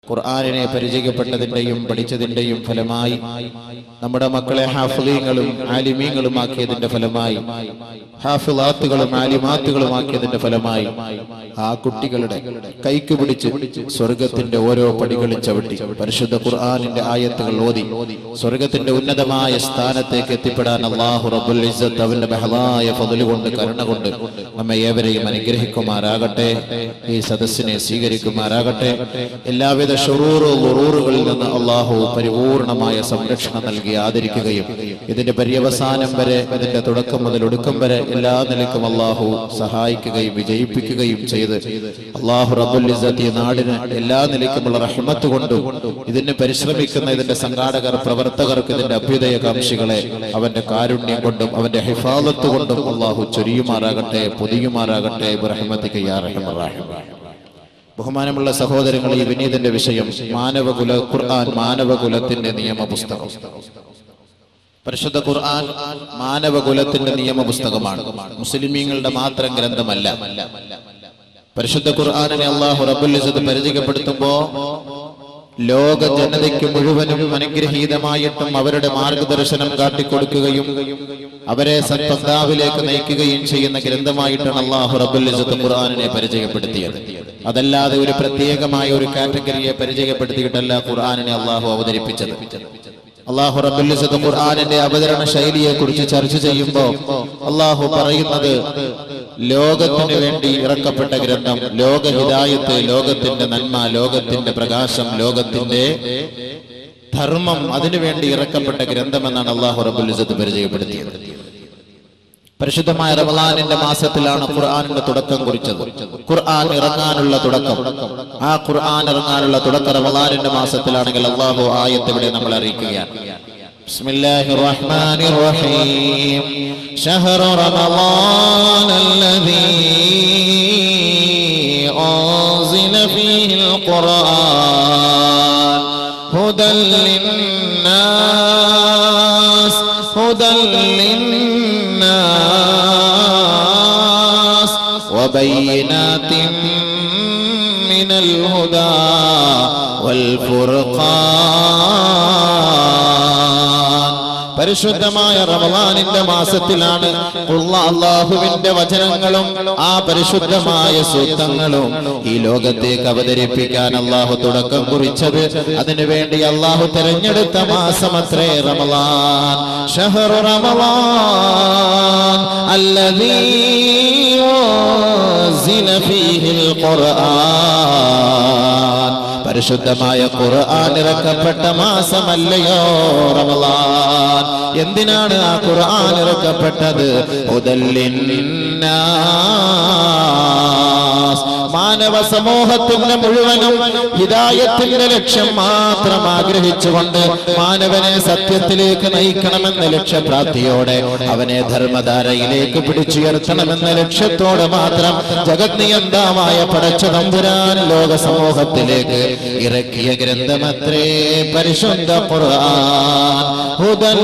ഖുർആാനിനെ പരിചയപ്പെട്ടതിന്റെയും പഠിച്ചതിന്റെയും ഫലമായി നമ്മുടെ മക്കളെ ഹാഫിലീങ്ങളും ആലിമീങ്ങളും ആക്കിയതിന്റെ ഫലമായി ഹാഫിലാത്തുകളും ആലിമാത്തുകളും ആക്കിയതിന്റെ ഫലമായി ആ കുട്ടികളുടെ കൈക്ക് പിടിച്ച് സ്വർഗത്തിന്റെ ഓരോ പടികളും ചവിട്ടി പരിശുദ്ധ ഖുർആാനിന്റെ ആയത്തുകൾ ഓതി സ്വർഗത്തിന്റെ ഉന്നതമായ സ്ഥാനത്തേക്ക് എത്തിപ്പെടാൻ അള്ളാഹു റബ്ബുൽ ഇസ്സത്ത് അവന്റെ ബഹളായ ഫضല് കൊണ്ട് കരുണ കൊണ്ട് നമ്മെ ഏവരെയും അനുഗ്രഹിക്കുമാറാകട്ടെ ഈ സദസ്സിനെ സ്വീകരിക്കുമാറാകട്ടെ എല്ലാവിധ ഷുറൂറ് ലുറൂറുകളിൽ നിന്ന് അള്ളാഹു പരിപൂർണമായ സംരക്ഷണം നൽകി ആദരിക്കുകയും ഇതിന്റെ പര്യവസാനം വരെ ഇതിന്റെ തുടക്കം മുതൽ ഒടുക്കം വരെ എല്ലാ നിലക്കും അള്ളാഹു സഹായിക്കുകയും വിജയിപ്പിക്കുകയും ചെയ്ത് അള്ളാഹു റബ്ബുൽ ഇസ്സത്ത് ഈ നാടിന് എല്ലാ നിലക്കുമുള്ള റഹ്മത്ത് കൊണ്ടും ഇതിന് പരിശ്രമിക്കുന്ന ഇതിന്റെ സംഘാടകർ പ്രവർത്തകർക്ക് ഇതിന്റെ അഭ്യുദയകാംക്ഷികളെ അവന്റെ കാരുണ്യം കൊണ്ടും അവന്റെ ഹിഫാദത്ത് കൊണ്ടും അള്ളാഹു ചൊരിയുമാറാകട്ടെ പൊതിയുമാറാകട്ടെ റഹ്മത്തിക്ക് യാ റഹ്മർ റഹീം. ബഹുമാനമുള്ള സഹോദരങ്ങൾ ഈ വിനീതന്റെ വിഷയം മാനവകുല ഖുർആൻ മാനവകുലത്തിന്റെ നിയമ പുസ്തകം പരിശുദ്ധ ഖുർആൻ മാനവകുലത്തിന്റെ നിയമ പുസ്തകമാണ് മുസ്ലിമീങ്ങളുടെ മാത്രം ഗ്രന്ഥമല്ല പരിശുദ്ധ ഖുർആാനിനെ അള്ളാഹു റബ്ബുൽ ഇസ്സത്ത് പരിചയപ്പെടുത്തുമ്പോ ലോക ജനതയ്ക്ക് മുഴുവനും അനുഗ്രഹീതമായിട്ടും അവരുടെ മാർഗദർശനം കാട്ടിക്കൊടുക്കുകയും അവരെ സത്പന്താവിലേക്ക് നയിക്കുകയും ചെയ്യുന്ന ഗ്രന്ഥമായിട്ടാണ് അള്ളാഹു റബ്ബുൽ ഇസ്സത്ത് ഖുർആാനിനെ പരിചയപ്പെടുത്തിയത് അതല്ലാതെ ഒരു പ്രത്യേകമായ ഒരു കാറ്റഗറിയെ പരിചയപ്പെടുത്തിയിട്ടല്ല ഖുർആാനിനെ അള്ളാഹു അവതരിപ്പിച്ചത് അള്ളാഹു റബ്ബുലിസത്ത് ഖുർആാനിന്റെ അവതരണ ശൈലിയെ കുറിച്ച് ചർച്ച ചെയ്യുമ്പോൾ അള്ളാഹു പറയുന്നത് ലോകത്തിന് വേണ്ടി ഇറക്കപ്പെട്ട ഗ്രന്ഥം ലോക ഹിദായത്ത് ലോകത്തിന്റെ നന്മ ലോകത്തിന്റെ പ്രകാശം ലോകത്തിന്റെ ധർമ്മം അതിനുവേണ്ടി ഇറക്കപ്പെട്ട ഗ്രന്ഥമെന്നാണ് അള്ളാഹു റബ്ബുലിസത്ത് പരിചയപ്പെടുത്തിയത് പരിശുദ്ധമായ റമലാനിന്റെ മാസത്തിലാണ് ഖുർആാനിന്റെ തുടക്കം കുറിച്ചത് ഖുർആൻ ഇറങ്ങാനുള്ള തുടക്കം ആ ഖുർആൻ ഇറങ്ങാനുള്ള തുടക്കം റമലാനിന്റെ മാസത്തിലാണെങ്കിൽ അള്ളാഹു ആയത്ത് ഇവിടെ നമ്മൾ അറിയിക്കുകയാണ് بسم الله الرحمن الرحيم شهر رمضان الذي أنزل فيه القرآن هدى للناس هدى للناس وبينات من الهدى والفرقان പരിശുദ്ധമായ റമദാനിന്റെ മാസത്തിലാണ് ഉള്ള അള്ളാഹുവിന്റെ വചനങ്ങളും ആ പരിശുദ്ധമായ സൂക്തങ്ങളും ഈ ലോകത്തേക്ക് അവതരിപ്പിക്കാൻ അള്ളാഹു തുടക്കം കുറിച്ചത് അതിനുവേണ്ടി അള്ളാഹു തെരഞ്ഞെടുത്ത മാസം അത്രേ റമദാൻ ഷഹറു റമദാൻ അല്ലദീ أنزل فيه القرآن പരിശുദ്ധമായ ഖുർആൻ ഇറക്കപ്പെട്ട മാസമല്ലയോ റമളാൻ എന്തിനാണ് ആ ഖുർആൻ ഇറക്കപ്പെട്ടത് ഹുദല്ലിന്നാസ് മാനവ സമൂഹത്തിന്റെ മുഴുവനും ഹിദായത്തിന്റെ ലക്ഷ്യം മാത്രം ആഗ്രഹിച്ചുകൊണ്ട് മാനവനെ സത്യത്തിലേക്ക് നയിക്കണമെന്ന ലക്ഷ്യപ്രാപ്തിയോടെ അവനെ ധർമ്മധാരയിലേക്ക് പിടിച്ചുയർത്തണമെന്ന ലക്ഷ്യത്തോടെ മാത്രം ജഗത് നിയന്താമായ പടച്ച തമ്പുരാൻ ലോക സമൂഹത്തിലേക്ക് ഇറക്കിയ ഗ്രന്ഥമത്രേ പരിശുദ്ധ ഖുർആൻ ഹുദൽ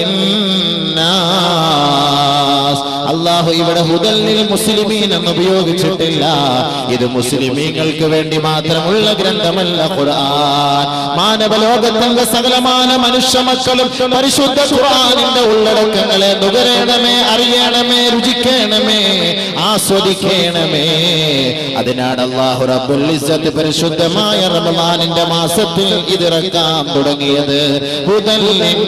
ലിന്നാസ് അള്ളാഹു ഇവിടെ ഹുദല്ലിൽ മുസ്ലിമീൻ എന്ന് ഉപയോഗിച്ചിട്ടില്ല ഇത് മുസ്ലിമീങ്ങൾക്ക് വേണ്ടി മാത്രമുള്ള ഗ്രന്ഥമല്ല ഖുർആൻ മാനവ ലോകത്തിന്റെ സകലമാന മനുഷ്യ മക്കളും പരിശുദ്ധ ഖുർആനിന്റെ ഉള്ളടക്കങ്ങളെ നുകരണമേ അറിയണമേ രുചിക്കണമേ ആസ്വദിക്കണമേ അതിനാണ് അള്ളാഹു റബ്ബുൽ ഇസ്സത്ത് പരിശുദ്ധമായ റമദാനിന്റെ മാസത്തിൽ ഇതിറക്കാൻ തുടങ്ങിയത് ഹുദൽ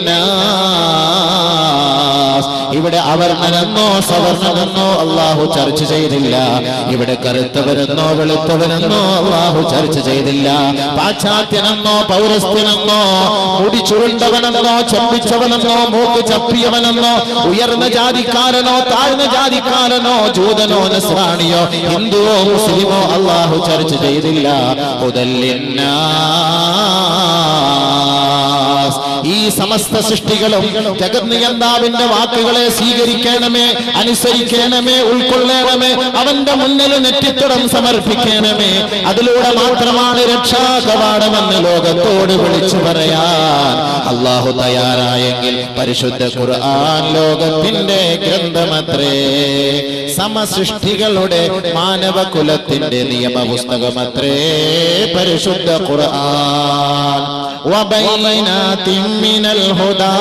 ലിന്നാസ് ഇവിടെ അവർണനെന്നോ സവർണനെന്നോ അള്ളാഹു ചർച്ച ചെയ്തില്ല ഇവിടെ കറുത്തവരെന്നോ വെളുത്തവനെന്നോ അള്ളാഹു ചർച്ച ചെയ്തില്ല പാശ്ചാത്യനെന്നോ പൗരസ്ത്യനെന്നോ മുടി ചുരുണ്ടവനെന്നോ ചമ്പിച്ചവനെന്നോ മൂക്ക് ചപ്പിയവനെന്നോ ഉയർന്ന ജാതിക്കാരനോ താഴ്ന്ന ജാതിക്കാരനോ ജൂതനോ നസ്രാണിയോ ഹിന്ദുവോ മുസ്ലിമോ അള്ളാഹു ചർച്ച ചെയ്തില്ല ഉദല്ലിന്നാസ് ഈ സമസ്ത സൃഷ്ടികളും ജഗന്നിയന്താവിന്റെ വാക്കുകളെ സ്വീകരിക്കണമേ അനുസരിക്കണമേ ഉൾക്കൊള്ളണമേ അവന്റെ മുന്നിൽ നെറ്റിത്തടം സമർപ്പിക്കണമേ അതിലൂടെ മാത്രമാണ് രക്ഷാകവാടമെന്ന് ലോകത്തോട് വിളിച്ചു പറയാൻ അള്ളാഹു തയ്യാറായെങ്കിൽ പരിശുദ്ധ ഖുർആൻ ലോകത്തിന്റെ ഗ്രന്ഥമത്രേ സമസൃഷ്ടികളുടെ മാനവകുലത്തിന്റെ നിയമപുസ്തകമത്രേ പരിശുദ്ധ ഖുർആൻ وبينات من الهدى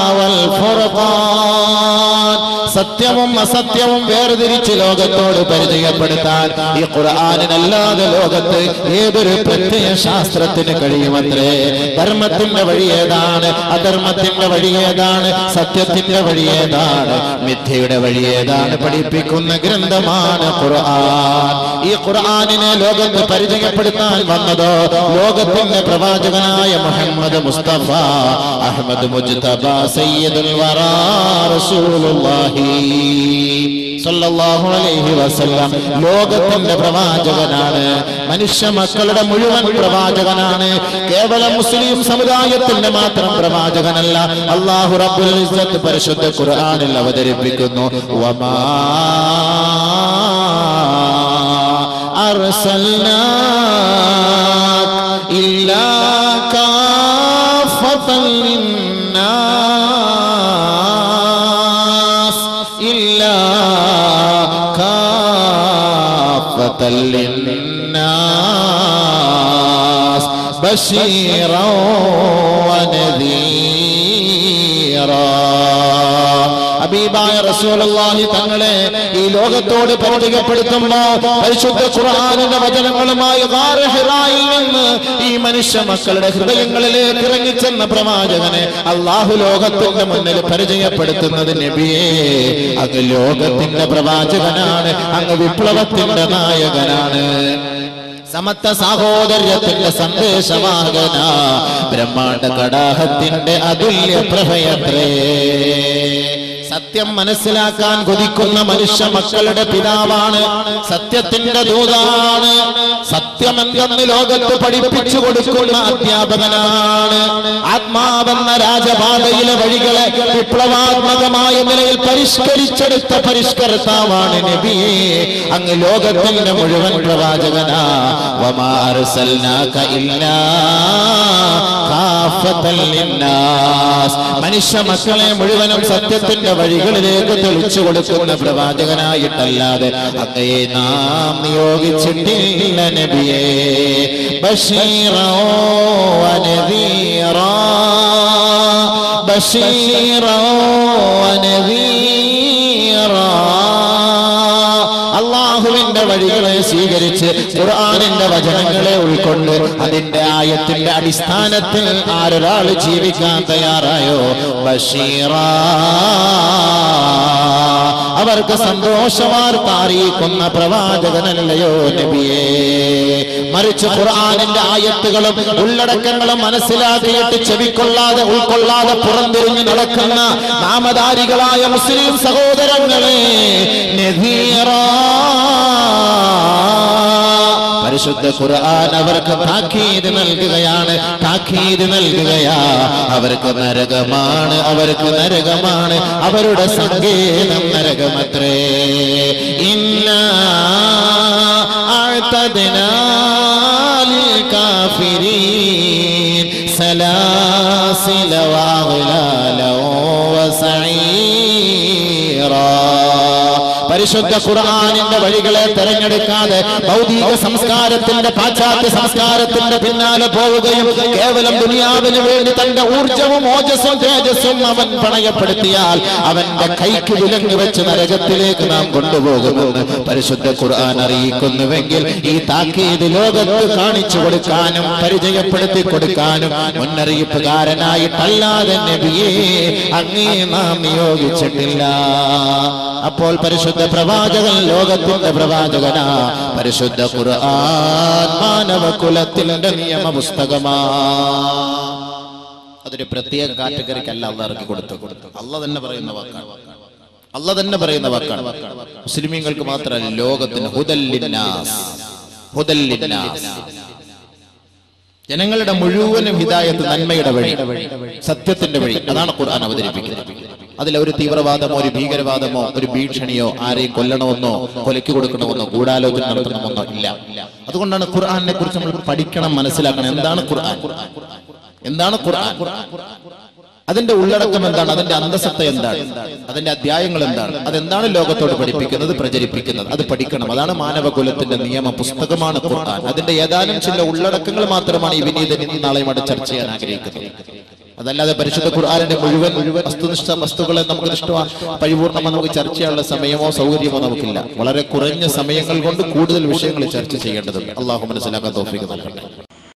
والفرقان സത്യവും അസത്യവും വേർതിരിച്ച് ലോകത്തോട് പരിചയപ്പെടുത്താൻ ഈ ഖുർആാനിനല്ലാതെ ലോകത്ത് ഏതൊരു പ്രത്യയ ശാസ്ത്രത്തിന് കഴിയുമത്രേ ധർമ്മത്തിന്റെ വഴി ഏതാണ് അധർമ്മത്തിന്റെ വഴി ഏതാണ് സത്യത്തിന്റെ വഴി ഏതാണ് മിഥ്യയുടെ വഴി ഏതാണ് പഠിപ്പിക്കുന്ന ഗ്രന്ഥമാണ് ഖുർആൻ ഈ ഖുർആാനിനെ ലോകത്ത് പരിചയപ്പെടുത്താൻ വന്നതോ ലോകത്തിന്റെ പ്രവാചകനായ മുഹമ്മദ് മുസ്തഫ അഹമ്മദ് മുജ്തബ സയ്യിദുൽ വറാ റസൂലുള്ളാഹി സല്ലല്ലാഹു അലൈഹി വസല്ലം ലോകത്തിന്റെ പ്രവാചകനാണ് മനുഷ്യ മക്കളുടെ മുഴുവൻ പ്രവാചകനാണ് കേവലം മുസ്ലിം സമുദായത്തിന്റെ മാത്രം പ്രവാചകനല്ല അള്ളാഹു റബ്ബുൽ ഇസ്സത്ത് പരിശുദ്ധ ഖുർആനിൽ അവതരിപ്പിക്കുന്നു വമാ أرسلناك إلا كافة للناس إلا كافة للناس بشيرا ونذيرا ഹബീബായ റസൂലുള്ളാഹി തങ്ങളെ ഈ ലോകത്തോട് പരിചയപ്പെടുത്തുമ്പോ പരിശുദ്ധ ഖുർആനിന്റെ വചനങ്ങളുമായി ഗാറ് ഹിറായിൽ നിന്ന് ഈ മനുഷ്യ മക്കളുടെ ഹൃദയങ്ങളിലേക്ക് ഇറങ്ങിച്ചെന്ന പ്രവാചകനെ അള്ളാഹു ലോകത്തിന്റെ മുന്നിൽ പരിചയപ്പെടുത്തുന്നത് നബിയെ അങ്ങ് ലോകത്തിന്റെ പ്രവാചകനാണ് അങ്ങ് വിപ്ലവത്തിന്റെ നായകനാണ് സമത്വ സാഹോദര്യത്തിന്റെ സന്ദേശമാകന ബ്രഹ്മാണ്ട കടാഹത്തിന്റെ അതുല്യ പ്രഭയത്രേ സത്യം മനസ്സിലാക്കാൻ കൊതിക്കുന്ന മനുഷ്യ മക്കളുടെ പിതാവാണ് സത്യത്തിന്റെ ദൂതാണ് സത്യമെന്തെന്ന് ലോകത്ത് പഠിപ്പിച്ചു കൊടുക്കുന്ന അധ്യാപകനാണ് ആത്മാവെന്ന രാജപാതയിലെ വഴികളെ വിപ്ലവാത്മകമായ നിലയിൽ പരിഷ്കരിച്ചെടുത്ത പരിഷ്കർത്താവാണ് നബിയെ അങ്ങ് ലോകത്തിന്റെ മുഴുവൻ പ്രവാചകനാ വമാ അർസൽനാക ഇല്ലാ കാഫത്തൽ ലിന്നാസ് മനുഷ്യ മക്കളെ മുഴുവനും സത്യത്തിന്റെ വഴികളിലേക്ക് തെളിച്ചു കൊടുക്കുന്ന പ്രവാചകനായിട്ടല്ലാതെ അങ്ങയെ നാം നിയോഗിച്ചിട്ടില്ല നബിയെ ബഷീറോ വനദീറാ ബഷീറോ വനദീറാ അള്ളാഹുവിന്റെ വഴികളെ സ്വീകരിച്ച് ഖുർആനിന്റെ വചനങ്ങളെ ഉൾക്കൊണ്ട് അതിന്റെ ആയത്തിന്റെ അടിസ്ഥാനത്തിൽ ആരൊരാൾ ജീവിക്കാൻ തയ്യാറായോ ബഷീറ അവർക്ക് സന്തോഷവാർത്ത അറിയിക്കുന്ന പ്രവാചകനല്ലയോ നബിയേ മറിച്ച് ഖുർആനിന്റെ ആയത്തുകളും ഉള്ളടക്കങ്ങളും മനസ്സിലാക്കിയിട്ട് ചെവിക്കൊള്ളാതെ ഉൾക്കൊള്ളാതെ പുറംതിരിഞ്ഞ് നടക്കുന്ന നാമധാരികളായ മുസ്ലിം സഹോദരങ്ങളെ നദീറാ പരിശുദ്ധ ഖുർആൻ അവർക്ക് താക്കീത് നൽകുകയാണ് താക്കീത് നൽകുകയാ അവർക്ക് നരകമാണ് അവർക്ക് നരകമാണ് അവരുടെ സങ്കേതം നരകമത്രേ ഇന്ന أعتدنا للكافرين سلاسل وأغلالا وسعيرا പരിശുദ്ധ ഖുർആാനിന്റെ വഴികളെ തെരഞ്ഞെടുക്കാതെ ഭൗതിക സംസ്കാരത്തിന്റെ പാശ്ചാത്യ സംസ്കാരത്തിന്റെ പിന്നാലെ പോവുകയും കേവലം ദുനിയാവിന് വേണ്ടി തന്റെ ഊർജവും ഓജസ്സും തേജസ്സും അവൻ പണയപ്പെടുത്തിയാൽ അവന്റെ കൈക്ക് വിലങ്ങ് വെച്ച് നരകത്തിലേക്ക് നാം കൊണ്ടുപോകുമെന്ന് പരിശുദ്ധ ഖുർആൻ അറിയിക്കുന്നുവെങ്കിൽ ഈ താക്കീത് ലോകത്ത് കാണിച്ചു കൊടുക്കാനും പരിചയപ്പെടുത്തി കൊടുക്കാനും മുന്നറിയിപ്പുകാരനായിട്ടല്ലാതെ നബിയെ അങ്ങേ നാം നിയോഗിച്ചിട്ടില്ല അപ്പോൾ പരിശുദ്ധ പ്രവാചകൻ ലോകത്തിന്റെ പ്രവാചകനാ പരിശുദ്ധ ഖുർആൻ മാനവ കുലത്തിന്റെ നിയമ പുസ്തകമാ അതൊരു പ്രത്യേക കാറ്റഗറിക്കല്ല അല്ല ഇറക്കി കൊടുത്തു അല്ല തന്നെ പറയുന്ന വാക്കാണ് അല്ല തന്നെ പറയുന്ന വാക്കാണ് മുസ്ലിമീങ്ങൾക്ക് മാത്രമല്ല ലോകത്തിന് ഹുദല്ലിന്നാസ് ഹുദല്ലിന്നാസ് ജനങ്ങളുടെ മുഴുവനും ഹിദായത്ത് നന്മയുടെ വഴി സത്യത്തിന്റെ വഴി അതാണ് ഖുർആൻ അവതരിപ്പിക്കുന്നത് അതിൽ ഒരു തീവ്രവാദമോ ഒരു ഭീകരവാദമോ ഒരു ഭീഷണിയോ ആരെയും കൊല്ലണമെന്നോ കൊലയ്ക്ക് കൊടുക്കണമെന്നോ ഗൂഢാലോചന നടത്തണമെന്നോ ഇല്ല അതുകൊണ്ടാണ് ഖുർആനെ കുറിച്ച് നമ്മൾ പഠിക്കണം മനസ്സിലാക്കണം എന്താണ് ഖുർആൻ എന്താണ് ഖുർആൻ അതിന്റെ ഉള്ളടക്കം എന്താണ് അതിന്റെ അന്തസത്ത എന്താണ് അതിന്റെ അധ്യായങ്ങൾ എന്താണ് അതെന്താണ് ലോകത്തോട് പഠിപ്പിക്കുന്നത് പ്രചരിപ്പിക്കുന്നത് അത് പഠിക്കണം അതാണ് മാനവകുലത്തിന്റെ നിയമ പുസ്തകമാണ് ഖുർആൻ അതിന്റെ ഏതാനും ചില ഉള്ളടക്കങ്ങൾ മാത്രമാണ് ഈ വിനീതൻ ഇന്ന് നാളെയുമായിട്ട് ചർച്ച ചെയ്യാൻ ആഗ്രഹിക്കുന്നത് അതല്ലാതെ പരിശുദ്ധ ഖുർആാനിന്റെ മുഴുവൻ വസ്തുനിഷ്ഠ വസ്തുക്കളെ നമുക്ക് നിഷ്ഠ പരിപൂർണ്ണമായി നമുക്ക് ചർച്ച ചെയ്യാനുള്ള സമയമോ സൗകര്യമോ നമുക്കില്ല വളരെ കുറഞ്ഞ സമയങ്ങൾ കൊണ്ട് കൂടുതൽ വിഷയങ്ങൾ ചർച്ച ചെയ്യേണ്ടതുണ്ട് അള്ളാഹു മനസ്സിലാക്കാൻ തോഫിക്ക് നൽകട്ടെ